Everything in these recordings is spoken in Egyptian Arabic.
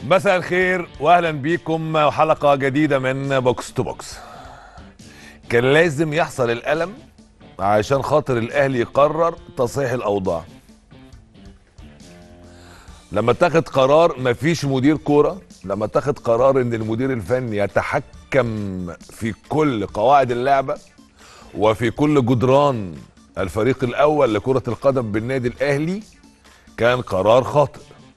مساء الخير واهلا بيكم وحلقه جديده من بوكس تو بوكس كان لازم يحصل الالم عشان خاطر الاهلي يقرر تصحيح الاوضاع لما اتخذ قرار مفيش مدير كوره لما اتخذ قرار ان المدير الفني يتحكم في كل قواعد اللعبه وفي كل جدران الفريق الاول لكره القدم بالنادي الاهلي كان قرار خاطئ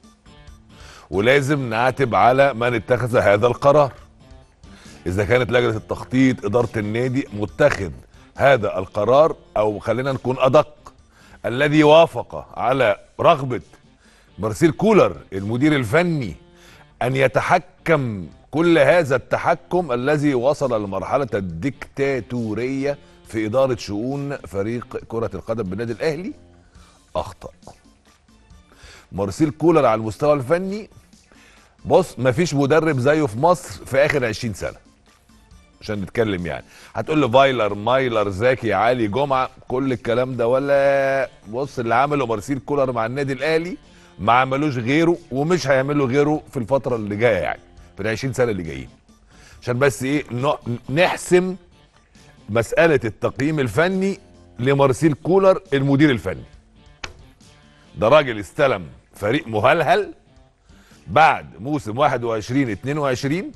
ولازم نعاتب على من اتخذ هذا القرار اذا كانت لجنه التخطيط اداره النادي متخذ هذا القرار او خلينا نكون ادق الذي وافق على رغبه مارسيل كولر المدير الفني ان يتحكم كل هذا التحكم الذي وصل لمرحله الديكتاتوريه في اداره شؤون فريق كره القدم بالنادي الاهلي اخطا مارسيل كولر على المستوى الفني بص مفيش مدرب زيه في مصر في اخر 20 سنه عشان نتكلم يعني هتقول لي فايلر مايلر زكي علي جمعه كل الكلام ده ولا بص اللي عمله مارسيل كولر مع النادي الاهلي ما عملوش غيره ومش هيعملوا غيره في الفتره اللي جايه يعني في ال 20 سنه اللي جايين عشان بس ايه نحسم مساله التقييم الفني لمارسيل كولر المدير الفني ده راجل استلم فريق مهلهل بعد موسم 21 22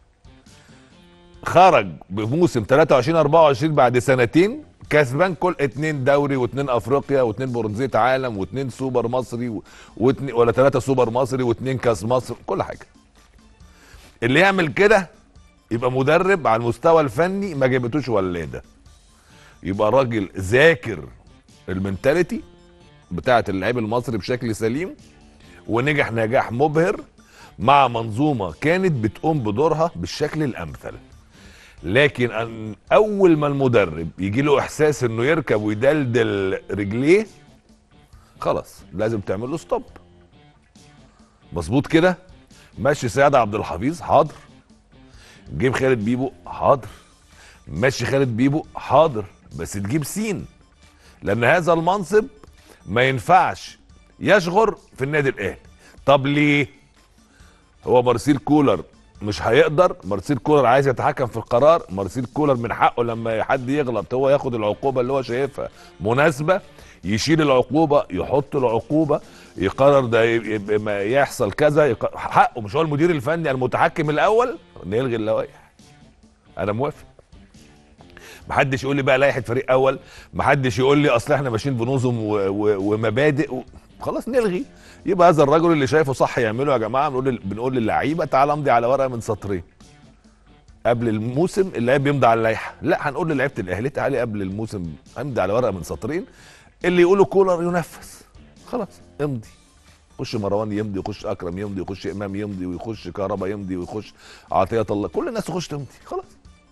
خرج بموسم 23 24 بعد سنتين كسبان كل اتنين دوري واتنين افريقيا واتنين برونزيه عالم واتنين سوبر مصري واتنين ولا ثلاثه سوبر مصري واتنين كاس مصر كل حاجه اللي يعمل كده يبقى مدرب على المستوى الفني ما جابتوش ولاده يبقى راجل ذاكر المنتاليتي بتاعه اللعيب المصري بشكل سليم ونجح نجاح مبهر مع منظومه كانت بتقوم بدورها بالشكل الامثل لكن أن اول ما المدرب يجي له احساس انه يركب ويدلدل رجليه خلاص لازم تعمل له ستوب مظبوط كده ماشي سياد عبد الحفيظ حاضر جيب خالد بيبو حاضر ماشي خالد بيبو حاضر بس تجيب سين لان هذا المنصب ما ينفعش يشغر في النادي الاهلي طب ليه هو مارسيل كولر مش هيقدر مارسيل كولر عايز يتحكم في القرار مارسيل كولر من حقه لما حد يغلط هو ياخد العقوبه اللي هو شايفها مناسبه يشيل العقوبه يحط العقوبه يقرر ده يحصل كذا حقه مش هو المدير الفني المتحكم الاول نلغي اللوائح انا موافق محدش يقول لي بقى لائحه فريق اول محدش يقول لي اصل احنا ماشيين بنظم ومبادئ و... خلاص نلغي يبقى هذا الرجل اللي شايفه صح يعمله يا جماعه بنقول بنقول للعيبه تعال امضي على ورقه من سطرين قبل الموسم اللعيب بيمضي على اللائحه لا هنقول للعيبه الاهلي تعالي قبل الموسم امضي على ورقه من سطرين اللي يقوله كولر ينفذ خلاص امضي يخش مروان يمضي يخش اكرم يمضي يخش امام يمضي ويخش كهربا يمضي ويخش عطيه الله كل الناس تخش تمضي خلاص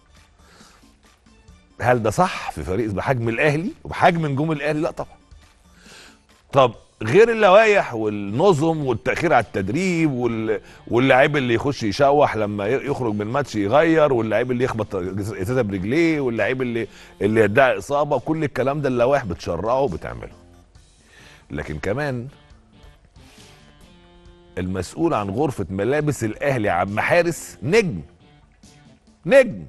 هل ده صح في فريق بحجم الاهلي وبحجم نجوم الاهلي لا طبعا طب غير اللوائح والنظم والتاخير على التدريب وال... واللاعب اللي يخش يشوح لما يخرج من ماتش يغير واللاعب اللي يخبط ازازه برجليه واللاعب اللي اللي يدعي اصابه كل الكلام ده اللوائح بتشرعه وبتعمله لكن كمان المسؤول عن غرفه ملابس الاهلي عم حارس نجم نجم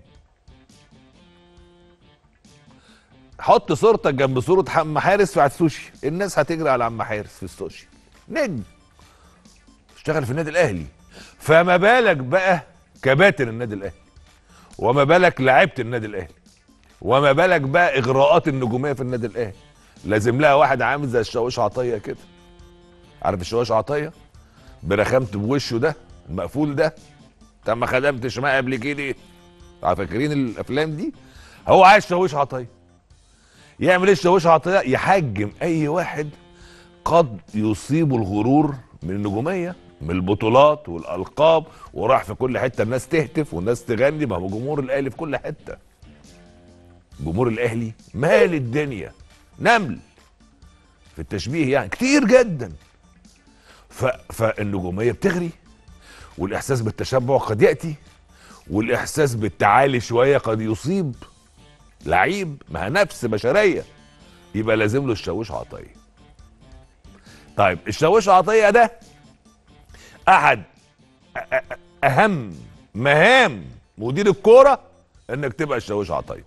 حط صورتك جنب صوره عم حارس على السوشي الناس هتجري على عم حارس في السوشي نجم اشتغل في النادي الاهلي فما بالك بقى كباتن النادي الاهلي وما بالك لعيبه النادي الاهلي وما بالك بقى اغراءات النجوميه في النادي الاهلي لازم لها واحد عامل زي الشاويش عطيه كده عارف الشاويش عطيه برخامته بوشه ده المقفول ده انت ما خدمتش معاه قبل كده فاكرين الافلام دي هو عايز شاويش عطيه يعمل ايه الشاويش عطيه يحجم اي واحد قد يصيبه الغرور من النجوميه من البطولات والالقاب وراح في كل حته الناس تهتف والناس تغني ما هو جمهور الاهلي في كل حته جمهور الاهلي مال الدنيا نمل في التشبيه يعني كتير جدا ف... فالنجوميه بتغري والاحساس بالتشبع قد ياتي والاحساس بالتعالي شويه قد يصيب لعيب ما نفس بشريه يبقى لازم له الشاويش عطيه طيب الشاويش عطيه ده احد أ- أ- اهم مهام مدير الكوره انك تبقى الشاويش عطيه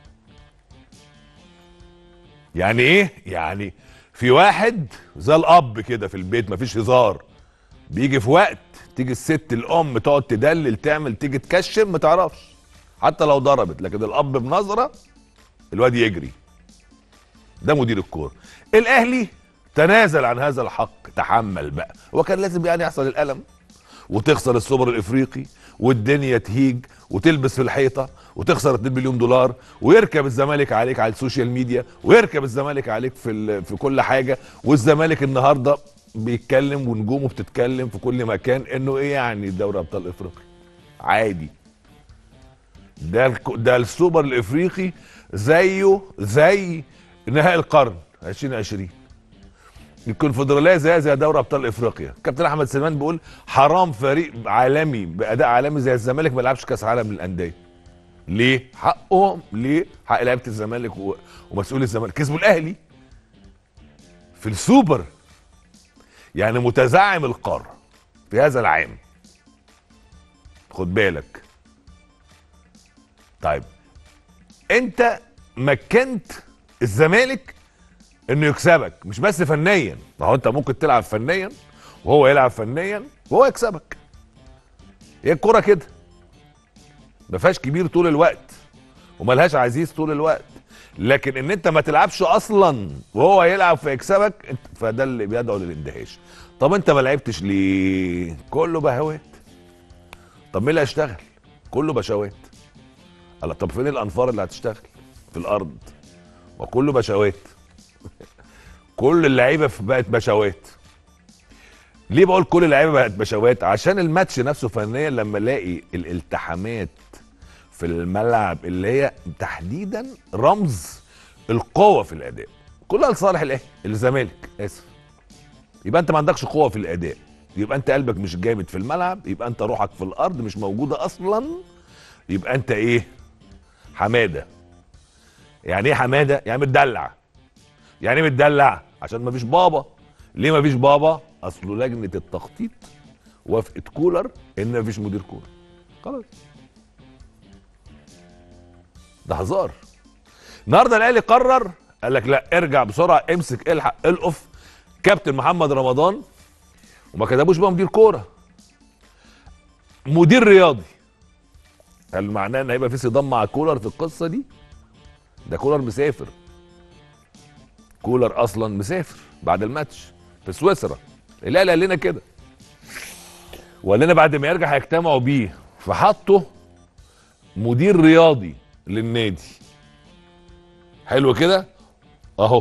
يعني ايه يعني في واحد زي الاب كده في البيت مفيش هزار بيجي في وقت تيجي الست الام تقعد تدلل تعمل تيجي تكشم ما تعرفش حتى لو ضربت لكن الاب بنظره الواد يجري ده مدير الكوره الاهلي تنازل عن هذا الحق تحمل بقى هو كان لازم يعني يحصل الالم وتخسر السوبر الافريقي والدنيا تهيج وتلبس في الحيطه وتخسر 2 مليون دولار ويركب الزمالك عليك على السوشيال ميديا ويركب الزمالك عليك في ال- في كل حاجه والزمالك النهارده بيتكلم ونجومه بتتكلم في كل مكان انه ايه يعني دوري ابطال افريقيا عادي ده الك- ده السوبر الافريقي زيه زي نهائي القرن 2020 الكونفدراليه زي زي دوري ابطال افريقيا كابتن احمد سليمان بيقول حرام فريق عالمي باداء عالمي زي الزمالك ما يلعبش كاس عالم للانديه ليه حقهم ليه حق لعيبه الزمالك و... ومسؤول الزمالك كسبوا الاهلي في السوبر يعني متزعم القاره في هذا العام خد بالك طيب انت مكنت الزمالك انه يكسبك مش بس فنيا ما هو انت ممكن تلعب فنيا وهو يلعب فنيا وهو يكسبك هي الكوره كده ما فيهاش كبير طول الوقت وملهاش عزيز طول الوقت لكن ان انت ما تلعبش اصلا وهو يلعب فيكسبك انت- فده اللي بيدعو للاندهاش طب انت ما لعبتش ليه كله بهوات طب مين اللي هيشتغل كله بشوات قال طب فين الانفار اللي هتشتغل في الارض وكله بشوات كل اللعيبه في- بقت بشوات ليه بقول كل اللعيبه بقت بشوات عشان الماتش نفسه فنيا لما الاقي الالتحامات في الملعب اللي هي تحديدا رمز القوه في الاداء كلها لصالح الاهلي الزمالك اسف يبقى انت ما عندكش قوه في الاداء يبقى انت قلبك مش جامد في الملعب يبقى انت روحك في الارض مش موجوده اصلا يبقى انت ايه حماده يعني ايه حماده يعني متدلع يعني ايه متدلع عشان مفيش بابا ليه مفيش بابا اصله لجنه التخطيط وافقت كولر ان مفيش مدير كوره خلاص ده هزار النهارده الاهلي قرر قال لك لا ارجع بسرعه امسك الحق القف كابتن محمد رمضان وما كتبوش بقى مدير كوره مدير رياضي هل معناه ان هيبقى في صدام مع كولر في القصه دي ده كولر مسافر كولر اصلا مسافر بعد الماتش في سويسرا الاهلي قال لنا كده وقال لنا بعد ما يرجع هيجتمعوا بيه فحطوا مدير رياضي للنادي حلو كده اهو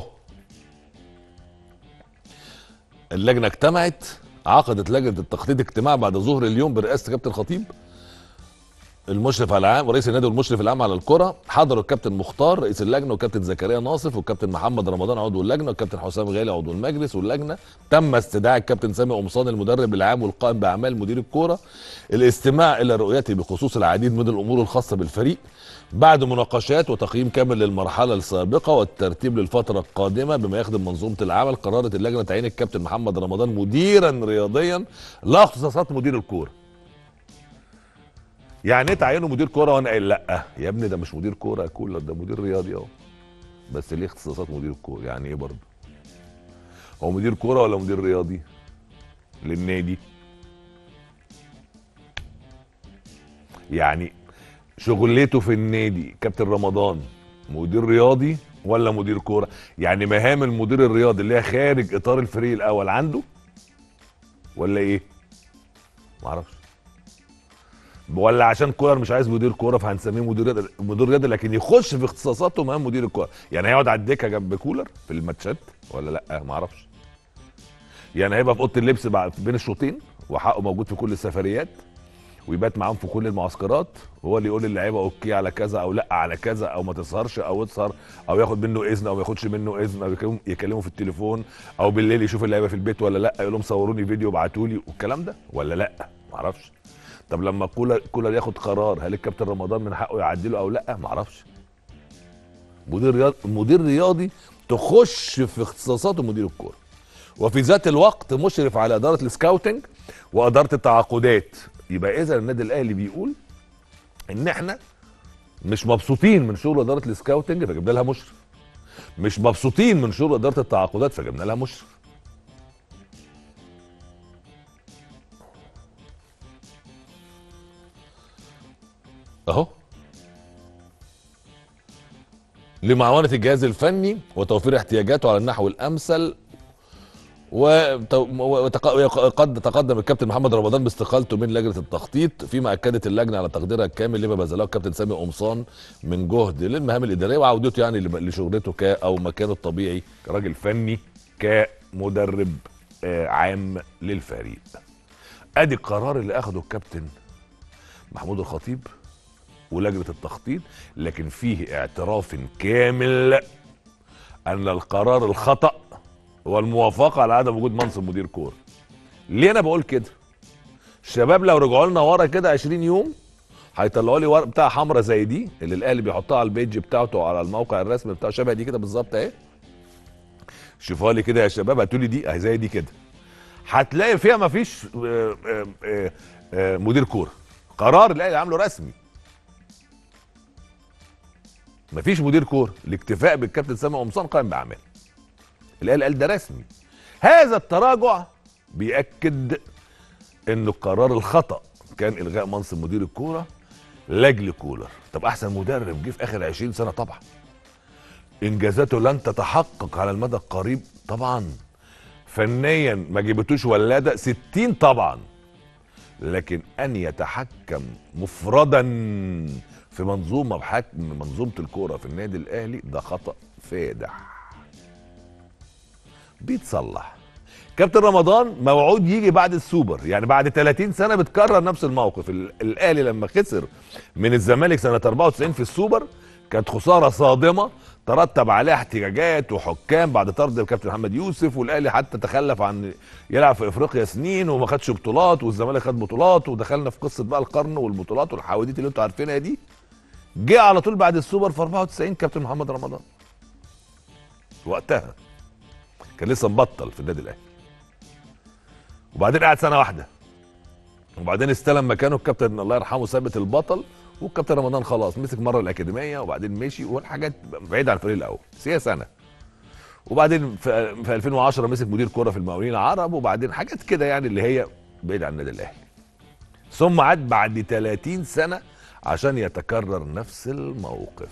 اللجنه اجتمعت عقدت لجنه التخطيط اجتماع بعد ظهر اليوم برئاسه كابتن خطيب المشرف على العام ورئيس النادي والمشرف العام على الكره حضروا الكابتن مختار رئيس اللجنه والكابتن زكريا ناصف والكابتن محمد رمضان عضو اللجنه والكابتن حسام غالي عضو المجلس واللجنه تم استدعاء الكابتن سامي قمصان المدرب العام والقائم باعمال مدير الكوره الاستماع الى رؤيته بخصوص العديد من الامور الخاصه بالفريق بعد مناقشات وتقييم كامل للمرحله السابقه والترتيب للفتره القادمه بما يخدم منظومه العمل قررت اللجنه تعيين الكابتن محمد رمضان مديرا رياضيا لا اختصاصات مدير الكوره يعني ايه تعينه مدير كوره وانا قايل لا يا ابني ده مش مدير كوره يا كولر ده مدير رياضي اهو بس ليه اختصاصات مدير الكوره يعني ايه برضه هو مدير كوره ولا مدير رياضي للنادي يعني شغلته في النادي كابتن رمضان مدير رياضي ولا مدير كوره يعني مهام المدير الرياضي اللي هي خارج اطار الفريق الاول عنده ولا ايه معرفش ولا عشان كولر مش عايز مدير كوره فهنسميه مدير رياضي مدير رياضي لكن يخش في اختصاصاته مهام مدير الكوره يعني هيقعد على الدكه جنب كولر في الماتشات ولا لا ما اعرفش يعني هيبقى في اوضه اللبس بعد بين الشوطين وحقه موجود في كل السفريات ويبات معاهم في كل المعسكرات وهو اللي يقول للعيبه اوكي على كذا او لا على كذا او ما تسهرش او تسهر او ياخد منه اذن او ما ياخدش منه اذن او يكلمه, يكلمه في التليفون او بالليل يشوف اللعيبه في البيت ولا لا يقول لهم صوروني فيديو ابعتوا لي والكلام ده ولا لا ما اعرفش طب لما كولر كولر ياخد قرار هل الكابتن رمضان من حقه يعدله او لا ما اعرفش مدير رياضي مدير رياضي تخش في اختصاصاته مدير الكوره وفي ذات الوقت مشرف على اداره السكاوتنج واداره التعاقدات يبقى اذا النادي الاهلي بيقول ان احنا مش مبسوطين من شغل اداره السكاوتنج فجبنا لها مشرف مش مبسوطين من شغل اداره التعاقدات فجبنا لها مشرف اهو لمعاونة الجهاز الفني وتوفير احتياجاته على النحو الامثل وقد تقدم الكابتن محمد رمضان باستقالته من لجنه التخطيط فيما اكدت اللجنه على تقديرها الكامل لما بذله الكابتن سامي قمصان من جهد للمهام الاداريه وعودته يعني لشغلته ك او مكانه الطبيعي كراجل فني كمدرب آه، عام للفريق. ادي القرار اللي اخده الكابتن محمود الخطيب ولجنه التخطيط لكن فيه اعتراف كامل ان القرار الخطأ والموافقه على عدم وجود منصب مدير كوره ليه انا بقول كده الشباب لو رجعوا لنا ورا كده 20 يوم هيطلعوا لي ورق بتاع حمرا زي دي اللي الاهلي بيحطها على البيج بتاعته على الموقع الرسمي بتاعه شبه دي كده بالظبط اهي شوفوها لي كده يا شباب هاتوا لي دي اهي زي دي كده هتلاقي فيها مفيش آه، آه، آه، آه، مدير كوره قرار الاهلي عامله رسمي مفيش مدير كوره الاكتفاء بالكابتن سامي قمصان قائم باعمال الاهلي قال ده رسمي هذا التراجع بيأكد ان القرار الخطأ كان الغاء منصب مدير الكوره لاجل كولر طب احسن مدرب جه في اخر 20 سنه طبعا انجازاته لن تتحقق على المدى القريب طبعا فنيا ما جبتوش ولاده 60 طبعا لكن ان يتحكم مفردا في منظومه بحكم منظومه الكوره في النادي الاهلي ده خطا فادح بيتصلح كابتن رمضان موعود يجي بعد السوبر يعني بعد 30 سنه بتكرر نفس الموقف ال- الاهلي لما خسر من الزمالك سنه 94 في السوبر كانت خساره صادمه ترتب عليها احتجاجات وحكام بعد طرد الكابتن محمد يوسف والاهلي حتى تخلف عن يلعب في افريقيا سنين وما خدش بطولات والزمالك خد بطولات ودخلنا في قصه بقى القرن والبطولات والحواديت اللي انتوا عارفينها دي جه على طول بعد السوبر في 94 كابتن محمد رمضان وقتها كان لسه مبطل في النادي الاهلي وبعدين قعد سنه واحده وبعدين استلم مكانه الكابتن الله يرحمه ثابت البطل والكابتن رمضان خلاص مسك مره الاكاديميه وبعدين مشي والحاجات بعيده عن الفريق الاول بس هي سنه وبعدين في, في 2010 مسك مدير كوره في المقاولين العرب وبعدين حاجات كده يعني اللي هي بعيد عن النادي الاهلي ثم عاد بعد 30 سنه عشان يتكرر نفس الموقف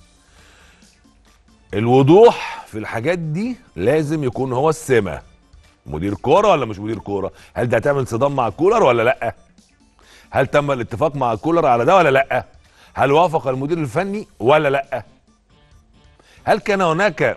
الوضوح في الحاجات دي لازم يكون هو السمه مدير كوره ولا مش مدير كوره هل ده هتعمل صدام مع كولر ولا لا هل تم الاتفاق مع كولر على ده ولا لا هل وافق المدير الفني ولا لا هل كان هناك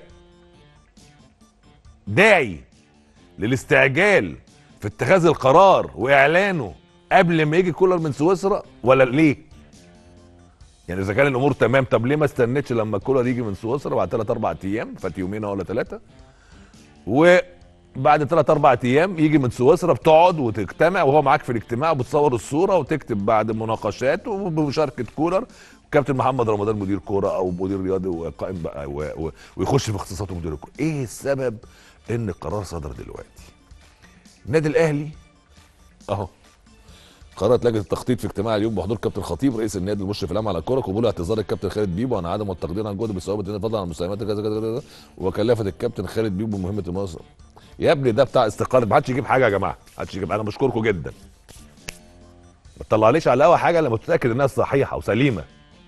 داعي للاستعجال في اتخاذ القرار واعلانه قبل ما يجي كولر من سويسرا ولا ليه يعني اذا كان الامور تمام طب ليه ما استنيتش لما كولر يجي من سويسرا بعد ثلاث اربع ايام فات يومين ولا ثلاثه وبعد ثلاث اربع ايام يجي من سويسرا بتقعد وتجتمع وهو معاك في الاجتماع وبتصور الصوره وتكتب بعد مناقشات وبمشاركه كولر كابتن محمد رمضان مدير كوره او مدير رياضي وقائم بقى و- و- ويخش في اختصاصاته مدير الكوره ايه السبب ان القرار صدر دلوقتي النادي الاهلي اهو قررت لجنه التخطيط في اجتماع اليوم بحضور كابتن خطيب رئيس النادي المشرف العام على الكره قبول اعتذار الكابتن خالد بيبو عن عدم التقدير عن جهده بالصواب الدنيا فضلا عن مساهمات كذا كذا كذا وكلفت الكابتن خالد بيبو بمهمه المنظم يا ابني ده بتاع استقاله ما حدش يجيب حاجه يا جماعه ما حدش يجيب انا بشكركم جدا ما تطلعليش على الهوا حاجه لما تتاكد انها صحيحه وسليمه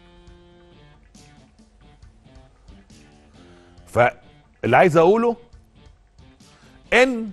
فاللي عايز اقوله ان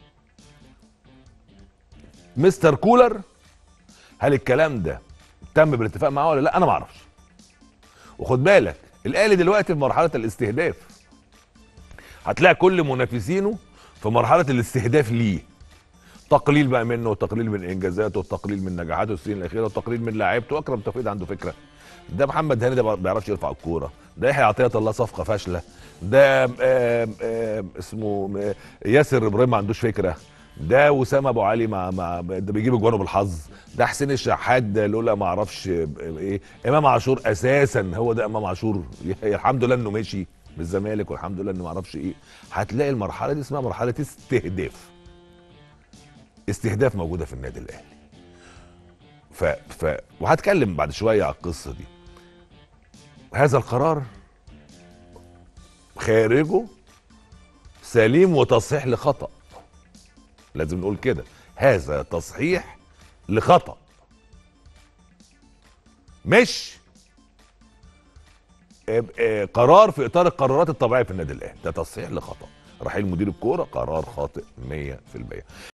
مستر كولر هل الكلام ده تم بالاتفاق معاه ولا لا انا ما اعرفش وخد بالك الاهلي دلوقتي في مرحله الاستهداف هتلاقي كل منافسينه في مرحله الاستهداف ليه تقليل بقى منه وتقليل من انجازاته وتقليل من نجاحاته السنين الاخيره وتقليل من لاعيبته واكرم توفيق عنده فكره ده محمد هاني ده ما بيعرفش يرفع الكوره ده يحيى عطيه الله صفقه فاشله ده آم آم اسمه آه، ياسر ابراهيم ما عندوش فكره ده وسام ابو علي مع مع ده بيجيب اجوانه بالحظ ده حسين الشحات ده لولا ما اعرفش ايه امام عاشور اساسا هو ده امام عاشور الحمد لله انه مشي من الزمالك والحمد لله انه ما اعرفش ايه هتلاقي المرحله دي اسمها مرحله استهداف استهداف موجوده في النادي الاهلي ف... ف... وهتكلم بعد شويه على القصه دي هذا القرار خارجه سليم وتصحيح لخطأ لازم نقول كده هذا تصحيح لخطأ مش آه، آه، قرار في اطار القرارات الطبيعيه في النادي الاهلي ده تصحيح لخطأ رحيل مدير الكوره قرار خاطئ 100%